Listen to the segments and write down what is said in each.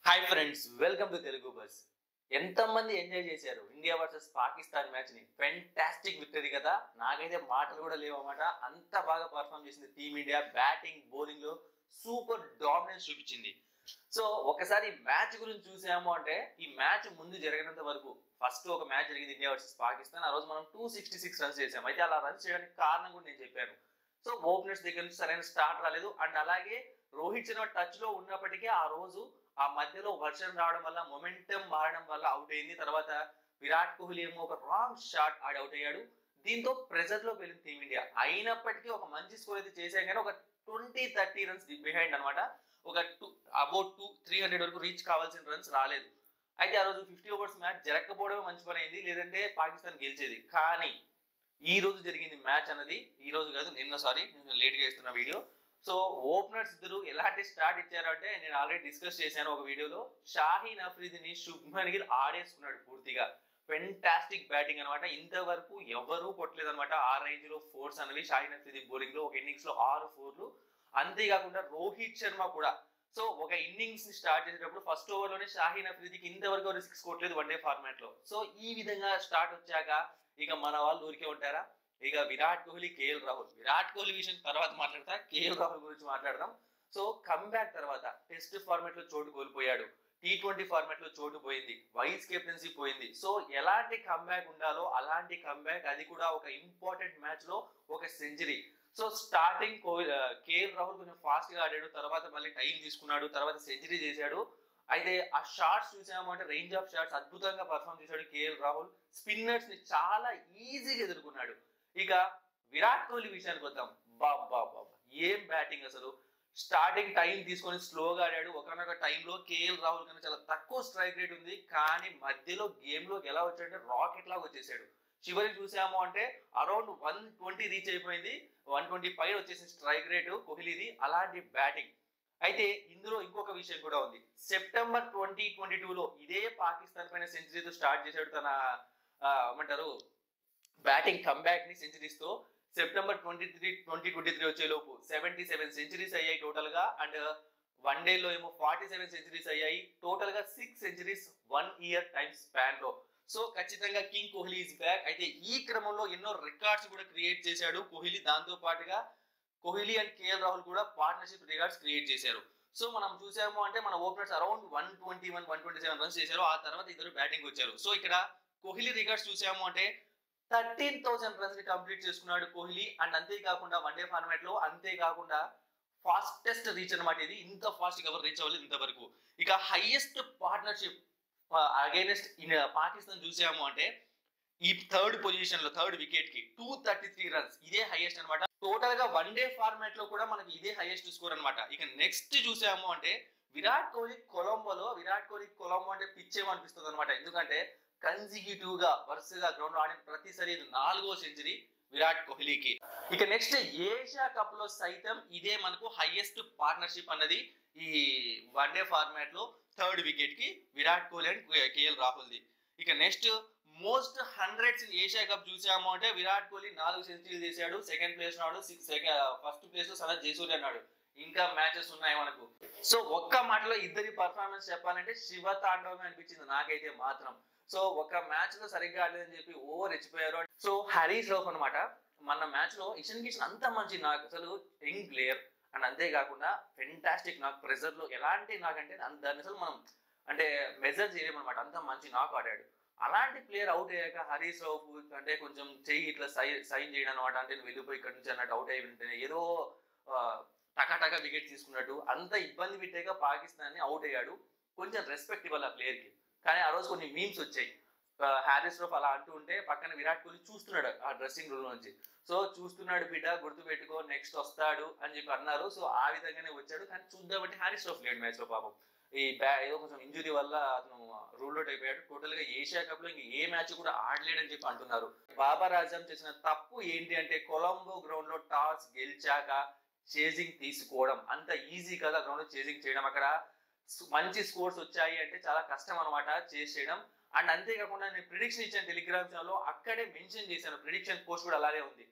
hi friends welcome to Telugu bus ఎంతమంది enjoy చేశారు India versus Pakistan match ని ఫెంటాస్టిక్ విక్టరీ కదా నాకైతే మాటలు కూడా లేవన్నమాట అంత బాగా పర్ఫామ్ చేసింది టీమిండియా బ్యాటింగ్ బౌలింగ్ లో సూపర్ డామినెన్స్ చూపించింది సో ఒకసారి మ్యాచ్ గురించి చూసాము అంటే ఈ మ్యాచ్ ముందు జరిగినంత వరకు ఫస్ట్ ఒక మ్యాచ్ జరిగింది ఇండియా వర్సెస్ పాకిస్తాన్ ఆ రోజు మనం టూ సిక్స్టీ సిక్స్ రన్స్ చేసాం అయితే అలా రన్స్ చేయడానికి కారణం కూడా నేను చెప్పాను సో ఓపెనర్స్ దగ్గర నుంచి సరైన స్టార్ట్ రాలేదు అండ్ అలాగే రోహిత్ శర్మ టచ్ లో ఉన్నప్పటికీ ఆ రోజు ఆ మధ్యలో వర్షం రావడం వల్ల మొమెంటం మారడం వల్ల అవుట్ అయింది తర్వాత విరాట్ కోహ్లీ ఏమో ఒక రాంగ్ షాట్ ఆడి అవుట్ అయ్యాడు దీంతో ప్రెజర్ లో వెళ్ళింది టీమిండియా అయినప్పటికీ ఒక మంచి స్కోర్ అయితే చేశాం కానీ ఒక ట్వంటీ థర్టీ రన్స్ బిహైండ్ అనమాట ఒక two about two three hundred వరకు రీచ్ కావాల్సిన రన్స్ రాలేదు అయితే ఆ రోజు ఫిఫ్టీ ఓవర్స్ మ్యాచ్ జరగకపోవడమే మంచి పని అయింది లేదంటే పాకిస్తాన్ గెలిచేది కానీ ఈ రోజు జరిగింది మ్యాచ్ అన్నది ఈ రోజు కాదు నిన్న సారీ నేను లేట్ గా ఇస్తున్న వీడియో సో ఓపెనర్స్ ఇద్దరు ఎలాంటి స్టార్ట్ ఇచ్చారంటే నేను ఆల్రెడీ డిస్కస్ చేశాను ఒక వీడియోలో షాహీన్ అఫ్రీదిని శుభ్మన్ గిల్ ఆడేసుకున్నాడు పూర్తిగా ఫెంటాస్టిక్ బ్యాటింగ్ అనమాట ఇంతవరకు ఎవరూ కొట్టలేదు అనమాట ఆ రేంజ్ లో ఫోర్స్ అనేవి షాహీన్ అఫ్రీది బౌలింగ్ లో ఒక ఇన్నింగ్స్ లో ఆరు ఫోర్లు అంతేకాకుండా రోహిత్ శర్మ కూడా సో ఒక ఇన్నింగ్స్ ని స్టార్ట్ చేసేటప్పుడు ఫస్ట్ ఓవర్ లోనే షాహీన్ అఫ్రీదికి ఇంతవరకు ఎవరు సిక్స్ కొట్టలేదు వన్ డే ఫార్మాట్ లో సో ఈ విధంగా స్టార్ట్ వచ్చాక ఇక మన వాళ్ళు ఊరికే ఉంటారా ఇక విరాట్ కోహ్లీ కేఎల్ రాహుల్ విరాట్ కోహ్లీ విషయం తర్వాత మాట్లాడతా కేఎల్ రాహుల్ గురించి మాట్లాడదాం సో కమ్బ్యాక్ తర్వాత టెస్ట్ ఫార్మాట్ లో చోటు కోల్పోయాడు టీ ట్వంటీ ఫార్మాట్ లో చోటు పోయింది వైస్ కెప్టెన్సీ పోయింది సో ఎలాంటి కమ్బ్యాక్ ఉండాలో అలాంటి కమ్బ్యాక్ అది కూడా ఒక ఇంపార్టెంట్ మ్యాచ్ లో ఒక century so starting KL Rahul కొంచెం ఫాస్ట్ గా ఆడాడు తర్వాత మళ్ళీ టైం తీసుకున్నాడు తర్వాత సెంచరీ చేశాడు అయితే ఆ షార్ట్స్ చూసాము అంటే రేంజ్ ఆఫ్ షార్ట్స్ అద్భుతంగా పర్ఫామ్ చేశాడు కేఎల్ రాహుల్ స్పిన్నర్స్ ని చాలా ఈజీగా ఎదుర్కొన్నాడు ఇక విరాట్ కోహ్లీ విషయానికి వద్దాం బాబా బాబా ఏం బ్యాటింగ్ అసలు స్టార్టింగ్ టైం తీసుకొని స్లోగా ఆడాడు ఒకనొక టైంలో కేఎల్ రాహుల్ కన్నా చాలా తక్కువ స్ట్రైక్ రేట్ ఉంది కానీ మధ్యలో గేమ్ లోకి ఎలా వచ్చాడంటే రాకెట్ లాగా వచ్చేసాడు చివరికి చూసాము అంటే అరౌండ్ వన్ ట్వంటీ రీచ్ అయిపోయింది వన్ ట్వంటీ పైన వచ్చేసింది స్ట్రైక్ రేటు కోహ్లీది అలాంటి బ్యాటింగ్ అయితే ఇందులో ఇంకొక విషయం కూడా ఉంది సెప్టెంబర్ ట్వంటీ ట్వంటీ టూలో ఇదే పాకిస్తాన్ పైన సెంచరీతో స్టార్ట్ చేశాడు తన ఏమంటారు బ్యాటింగ్ కంబ్యాక్ ని సెంచరీస్తో September twenty three twenty twenty three వచ్చే లోపు సెవెంటీ సెవెన్ సెంచరీస్ అయ్యాయి టోటల్ గా అండ్ వన్ డే లో ఏమో ఫార్టీ సెవెన్ సెంచరీస్ అయ్యాయి టోటల్ గా six centuries one year time span లో సో ఖచ్చితంగా కింగ్ కోహ్లీ ఇస్ బ్యాక్ అయితే ఈ క్రమంలో ఎన్నో రికార్డ్స్ కూడా క్రియేట్ చేశాడు కోహ్లీ దాంతో పాటుగా కోహ్లీ అండ్ కేఎల్ రాహుల్ కూడా పార్ట్నర్షిప్ రికార్డ్స్ క్రియేట్ చేశారు సో మనం చూసాము అంటే మన openers around one twenty one one twenty seven runs చేశారు ఆ తర్వాత ఇద్దరు బ్యాటింగ్ వచ్చారు సో ఇక్కడ కోహ్లీ రికార్డ్స్ చూసాము అంటే థర్టీన్ థౌసండ్ రన్స్ ని కంప్లీట్ చేసుకున్నాడు కోహ్లీ అండ్ అంతేకాకుండా వన్ డే ఫార్మాట్ లో అంతేకాకుండా ఫాస్టెస్ట్ రీచ్ అనమాట ఇది ఇంత ఫాస్ట్ ఎవరు రీచ్ అవ్వలేదు ఇంతవరకు ఇక హైయెస్ట్ పార్ట్నర్షిప్ అగైనెస్ట్ పాకిస్తాన్ చూసాము అంటే ఈ థర్డ్ పొజిషన్ లో థర్డ్ వికెట్ కి టూ థర్టీ త్రీ రన్స్ ఇదే హైయెస్ట్ అనమాట టోటల్ గా వన్ డే ఫార్మాట్ లో కూడా మనకి ఇదే హైయెస్ట్ స్కోర్ అనమాట ఇక నెక్స్ట్ చూసాము అంటే విరాట్ కోహ్లీ కొలంబోలో విరాట్ కోహ్లీ కొలంబో అంటే పిచ్చేమనిపిస్తుంది అనమాట ఎందుకంటే కన్సిక్యూటివ్ గా వరుసగా గ్రౌండ్ లో ఆడిన ప్రతిసారి ఇది నాలుగో సెంచరీ విరాట్ కోహ్లీకి ఇక నెక్స్ట్ ఏషియా కప్ లో సైతం ఇదే మనకు హైయెస్ట్ పార్ట్నర్షిప్ అన్నది ఈ వన్ డే ఫార్మాట్ లో థర్డ్ వికెట్ కి Virat Kohli and KL Rahul the ఇక next most hundreds in Asia cup చూసాము అంటే విరాట్ కోహ్లీ నాలుగు సెంచరీలు చేశాడు సెకండ్ ప్లేస్ నాడు సిక్స్ ఫస్ట్ ప్లేస్ లో సనత్ జైసూర్య అన్నాడు ఇంకా మ్యాచెస్ ఉన్నాయి మనకు సో ఒక్క మాటలో ఇద్దరి పర్ఫార్మెన్స్ చెప్పాలంటే శివ తాండవం అనిపించింది నాకైతే మాత్రం సో ఒక మ్యాచ్ లో సరిగ్గా ఆడలేదని చెప్పి ఓవర్ రెచ్చిపోయారు సో హరీష్ రావు అనమాట మన మ్యాచ్ లో ఇషన్ కిషన్ అంత మంచి నాకు అసలు యంగ్ ప్లేయర్ అండ్ అంతేకాకుండా ఫెంటాస్టిక్ నాకు ప్రెజర్ లో ఎలాంటి నాకంటే దాన్ని అసలు మనం అంటే మెజర్ చేయలేమన్నమాట అంత మంచి నాకు ఆడాడు అలాంటి ప్లేయర్ అవుట్ అయ్యాక హరీష్ రావు అంటే కొంచెం చెయ్యి ఇట్లా సైన్ చేయడం అనమాట అంటే వెళ్ళిపోయి ఇక్కడ నుంచి అన్నట్టు అవుట్ అయి ఉంటే ఏదో టకాటకా వికెట్ తీసుకున్నట్టు అంత ఇబ్బంది పెట్టాక పాకిస్తాన్ ని అవుట్ అయ్యాడు కొంచెం రెస్పెక్ట్ ఇవ్వాలి ఆ ప్లేయర్ కి కానీ ఆ రోజు కొన్ని మీమ్స్ వచ్చాయి హ్యారిస్ రోఫ్ అలా అంటూ ఉంటే పక్కన విరాట్ కోహ్లీ చూస్తున్నాడు ఆ డ్రెస్సింగ్ రూమ్ నుంచి సో చూస్తున్నాడు బిడ్డ గుర్తు పెట్టుకో నెక్స్ట్ వస్తాడు అని చెప్పి అన్నారు సో ఆ విధంగానే వచ్చాడు కానీ చూద్దామంటే హ్యారిస్ రోఫ్ లేడు మ్యాచ్ లో పాపం ఈ బ్యా ఏదో కొంచెం ఇంజురీ వల్ల అతను రూల్ అవుట్ అయిపోయాడు టోటల్ గా ఏషియా కప్ లో ఇంక ఏ మ్యాచ్ కూడా ఆడలేడని చెప్పి అంటున్నారు బాబర్ ఆజం చేసిన తప్పు ఏంటి అంటే కొలంబో గ్రౌండ్ లో టాస్ గెలిచాక చేజింగ్ తీసుకోవడం అంత ఈజీ కదా గ్రౌండ్ లో చేజింగ్ చేయడం అక్కడ మంచి స్కోర్స్ వచ్చాయి అంటే చాలా కష్టం అనమాట చేసి చేయడం అండ్ అంతేకాకుండా నేను ప్రిడిక్షన్ ఇచ్చాను టెలిగ్రామ్ ఛానల్లో అక్కడే మెన్షన్ చేశాను ప్రిడిక్షన్ పోస్ట్ కూడా అలాగే ఉంది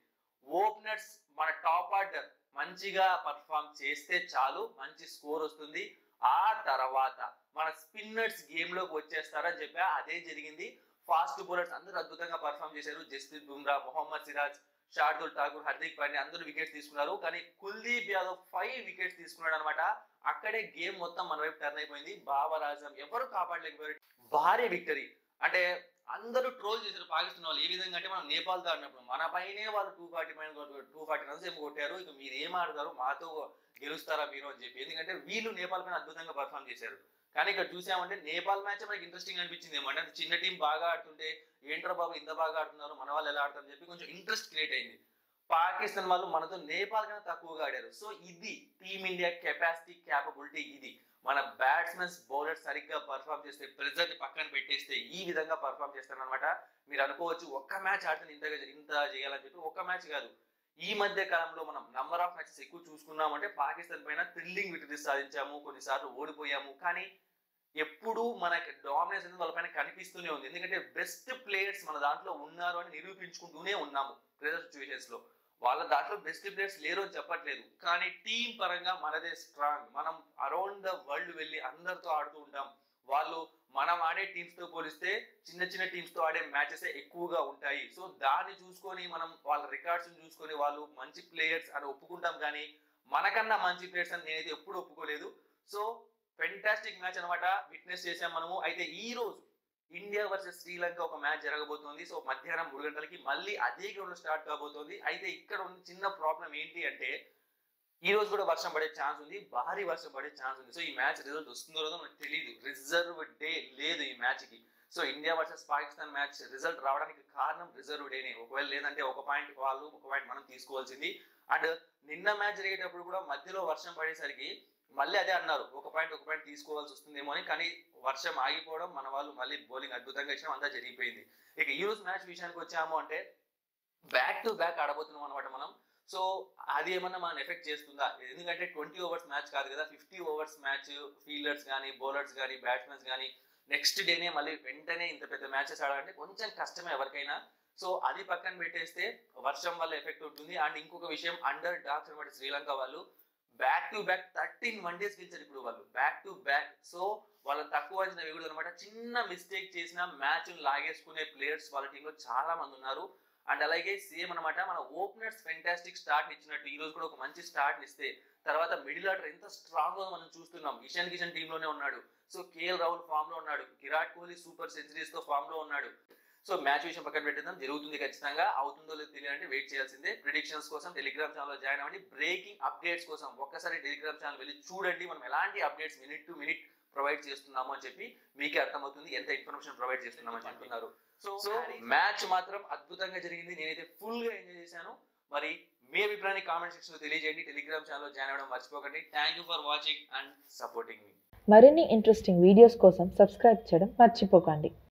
ఓపెనర్స్ మన టాప్ ఆర్డర్ మంచిగా పర్ఫామ్ చేస్తే చాలు మంచి స్కోర్ వస్తుంది ఆ తర్వాత మన స్పిన్నర్స్ గేమ్ లోకి వచ్చేస్తారని చెప్పా అదే జరిగింది ఫాస్ట్ బౌలర్స్ అందరూ అద్భుతంగా పర్ఫామ్ చేశారు జస్ప్రీత్ బుమ్రా మొహమ్మద్ సిరాజ్ షార్దుల్ ఠాకూర్ హార్దిక్ పాండ్యా అందరూ వికెట్స్ తీసుకున్నారు కానీ కుల్దీప్ యాదవ్ ఫైవ్ వికెట్స్ తీసుకున్నాడు అనమాట అక్కడే గేమ్ మొత్తం మన వైపు టర్న్ అయిపోయింది బాబర్ ఆజం ఎవరు కాపాడలేకపోయారు భారీ విక్టరీ అంటే అందరూ ట్రోల్ చేశారు పాకిస్తాన్ వాళ్ళు ఏ విధంగా అంటే మనం నేపాల్ తో ఆడినప్పుడు మన పైనే వాళ్ళు టూ ఫార్టీ పైన టూ ఫార్టీ రన్స్ ఏమో కొట్టారు ఇక మీరు ఏం ఆడతారు మాతో గెలుస్తారా మీరు అని చెప్పి ఎందుకంటే వీళ్ళు నేపాల్ పైన అద్భుతంగా పర్ఫామ్ చేశారు కానీ ఇక్కడ చూసామంటే నేపాల్ మ్యాచ్ మనకి ఇంట్రెస్టింగ్ అనిపించింది ఏమంటే అంటే చిన్న టీం బాగా ఆడుతుంటే ఏంట్రా బాబు ఇంత బాగా ఆడుతున్నారు మన వాళ్ళు ఎలా ఆడతారని చెప్పి కొంచెం ఇంట్రెస్ట్ క్రియేట్ అయింది పాకిస్తాన్ వాళ్ళు మనతో నేపాల్ కన్నా తక్కువగా ఆడారు సో ఇది టీమిండియా కెపాసిటీ క్యాపబిలిటీ ఇది మన బ్యాట్స్మెన్స్ బౌలర్స్ సరిగ్గా పర్ఫామ్ చేస్తే ప్రెజర్ పక్కన పెట్టేస్తే ఈ విధంగా పర్ఫామ్ చేస్తారనమాట మీరు అనుకోవచ్చు ఒక్క మ్యాచ్ ఆడితే ఇంతగా ఇంత చేయాలని చెప్పి ఒక్క మ్యాచ్ కాదు ఈ మధ్య కాలంలో మనం నంబర్ ఆఫ్ మ్యాచెస్ ఎక్కువ చూసుకున్నామంటే పాకిస్తాన్ పైన థ్రిల్లింగ్ విక్టరీస్ సాధించాము కొన్నిసార్లు ఓడిపోయాము కానీ ఎప్పుడు మనకి డామినేన్స్ అనేది వాళ్ళ పైన కనిపిస్తూనే ఉంది ఎందుకంటే బెస్ట్ ప్లేయర్స్ మన దాంట్లో ఉన్నారు అని నిరూపించుకుంటూనే ఉన్నాము ప్రెజర్ సిచ్యువేషన్స్ లో వాళ్ళ దాంట్లో బెస్ట్ ప్లేయర్స్ లేరు అని చెప్పట్లేదు కానీ టీం పరంగా మనదే స్ట్రాంగ్ మనం అరౌండ్ ద వరల్డ్ వెళ్ళి అందరితో ఆడుతూ ఉంటాం వాళ్ళు మనం ఆడే టీమ్స్ తో పోలిస్తే చిన్న చిన్న టీమ్స్ తో ఆడే మ్యాచెస్ ఎక్కువగా ఉంటాయి సో దాన్ని చూసుకొని మనం వాళ్ళ రికార్డ్స్ చూసుకొని వాళ్ళు మంచి ప్లేయర్స్ అని ఒప్పుకుంటాం కానీ మనకన్నా మంచి ప్లేయర్స్ అని నేనైతే ఎప్పుడు ఒప్పుకోలేదు సో ఫెంటాస్టిక్ మ్యాచ్ అనమాట విట్నెస్ చేసాం మనము అయితే ఈ రోజు ఇండియా వర్సెస్ శ్రీలంక ఒక మ్యాచ్ జరగబోతోంది సో మధ్యాహ్నం మూడు గంటలకి మళ్ళీ అదే గ్రౌండ్ లో స్టార్ట్ కాబోతోంది అయితే ఇక్కడ ఉన్న చిన్న ప్రాబ్లం ఏంటి అంటే ఈ రోజు కూడా వర్షం పడే ఛాన్స్ ఉంది భారీ వర్షం పడే ఛాన్స్ ఉంది సో ఈ మ్యాచ్ రిజల్ట్ వస్తుందో లేదో మనకు తెలియదు రిజర్వ్ డే లేదు ఈ మ్యాచ్ కి so India versus Pakistan match result రావడానికి కారణం రిజర్వ్ డేనే ఒకవేళ లేదంటే ఒక పాయింట్ వాళ్ళు ఒక పాయింట్ మనం తీసుకోవాల్సింది అండ్ నిన్న మ్యాచ్ జరిగేటప్పుడు కూడా మధ్యలో వర్షం పడేసరికి మళ్ళీ అదే అన్నారు ఒక పాయింట్ ఒక పాయింట్ తీసుకోవాల్సి వస్తుందేమో అని కానీ వర్షం ఆగిపోవడం మన వాళ్ళు మళ్ళీ బౌలింగ్ అద్భుతంగా ఇచ్చాం అంతా జరిగిపోయింది ఇక ఈ రోజు మ్యాచ్ విషయానికి వచ్చాము అంటే బ్యాక్ టు బ్యాక్ ఆడబోతున్నాం అనమాట మనం సో అది ఏమన్నా మనం ఎఫెక్ట్ చేస్తుందా ఎందుకంటే ట్వంటీ ఓవర్స్ మ్యాచ్ కాదు కదా ఫిఫ్టీ ఓవర్స్ మ్యాచ్ ఫీల్డర్స్ కానీ బౌలర్స్ కానీ బ్యాట్స్మెన్స్ కానీ నెక్స్ట్ డేనే మళ్ళీ వెంటనే ఇంత పెద్ద మ్యాచెస్ ఆడాలంటే కొంచెం కష్టమే ఎవరికైనా సో అది పక్కన పెట్టేస్తే వర్షం వల్ల ఎఫెక్ట్ ఉంటుంది అండ్ ఇంకొక విషయం అండర్ డాక్స్ అనమాట శ్రీలంక వాళ్ళు back to back thirteen one days గెలిచారు ఇప్పుడు వాళ్ళు బ్యాక్ టు బ్యాక్ సో వాళ్ళని తక్కువ అంచనా వేయకూడదు అనమాట చిన్న మిస్టేక్ చేసిన మ్యాచ్ లాగేసుకునే ప్లేయర్స్ వాళ్ళ టీంలో చాలా మంది ఉన్నారు అండ్ అలాగే సేమ్ అనమాట మన ఓపెనర్స్ ఫెంటాస్టిక్ స్టార్ట్ ఇచ్చినట్టు ఈ రోజు కూడా ఒక మంచి స్టార్ట్ ఇస్తే తర్వాత మిడిల్ ఆర్డర్ ఎంత స్ట్రాంగ్ గా మనం చూస్తున్నాం ఇషాన్ కిషన్ టీమ్ లోనే ఉన్నాడు సో కేఎల్ రాహుల్ ఫామ్ లో ఉన్నాడు విరాట్ కోహ్లీ సూపర్ సెంచరీస్ తో ఫామ్ లో ఉన్నాడు సో మ్యాచ్ విషయం పక్కన పెట్టిద్దాం జరుగుతుంది ఖచ్చితంగా అవుతుందో లేదో తెలియాలంటే వెయిట్ చేయాల్సిందే ప్రిడిక్షన్స్ కోసం టెలిగ్రామ్ ఛానల్ లో జాయిన్ అవ్వండి బ్రేకింగ్ అప్డేట్స్ కోసం ఒక్కసారి టెలిగ్రామ్ ఛానల్ వెళ్ళి చూడండి మనం ఎలాంటి updates minute to minute provide చేస్తున్నాము అని చెప్పి మీకే అర్థమవుతుంది ఎంత ఇన్ఫర్మేషన్ ప్రొవైడ్ చేస్తున్నామని చెప్తున్నారు సో సో మ్యాచ్ మాత్రం అద్భుతంగా జరిగింది నేనైతే ఫుల్ గా ఎంజాయ్ చేశాను మరి మీ అభిప్రాయాన్ని కామెంట్ సెక్షన్ లో తెలియజేయండి టెలిగ్రామ్ ఛానల్ లో జాయిన్ అవ్వడం మర్చిపోకండి thank you for watching and supporting మీ మరిన్ని ఇంట్రెస్టింగ్ వీడియోస్ కోసం సబ్స్క్రైబ్ చేయడం మర్చిపోకండి